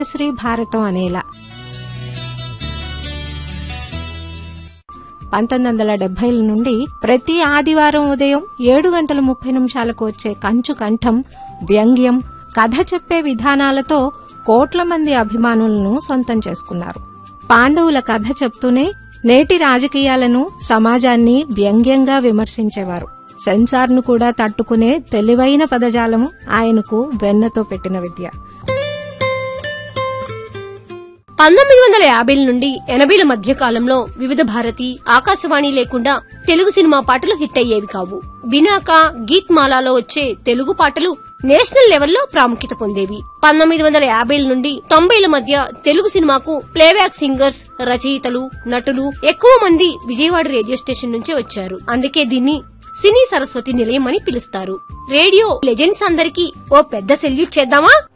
శ్రీ భారతం అనేలా పంతొమ్మిది వందల డెబ్బైల నుండి ప్రతి ఆదివారం ఉదయం ఏడు గంటల ముప్పై నిమిషాలకు వచ్చే కంచు కంఠం వ్యంగ్యం కథ చెప్పే విధానాలతో కోట్ల మంది అభిమానులను సొంతం చేసుకున్నారు పాండవుల కథ చెప్తూనే నేటి రాజకీయాలను సమాజాన్ని వ్యంగ్యంగా విమర్శించేవారు సెన్సార్ను కూడా తట్టుకునే తెలివైన పదజాలము ఆయనకు వెన్నతో పెట్టిన విద్య పంతొమ్మిది వందల యాభైల నుండి ఎనభైల మధ్య కాలంలో వివిధ భారతి ఆకాశవాణి లేకుండా తెలుగు సినిమా పాటలు హిట్ అయ్యేవి కావు బినాకా గీత్ మాలాలో వచ్చే తెలుగు పాటలు నేషనల్ లెవెల్లో ప్రాముఖ్యత పొందేవి పంతొమ్మిది వందల యాభైల నుండి తొంభైల మధ్య తెలుగు సినిమాకు ప్లేబ్యాక్ సింగర్స్ రచయితలు నటులు ఎక్కువ మంది విజయవాడ రేడియో స్టేషన్ నుంచే వచ్చారు అందుకే దీన్ని సినీ సరస్వతి నిలయం అని పిలుస్తారు రేడియో లెజెండ్స్ అందరికీ ఓ పెద్ద సెల్యూట్ చేద్దామా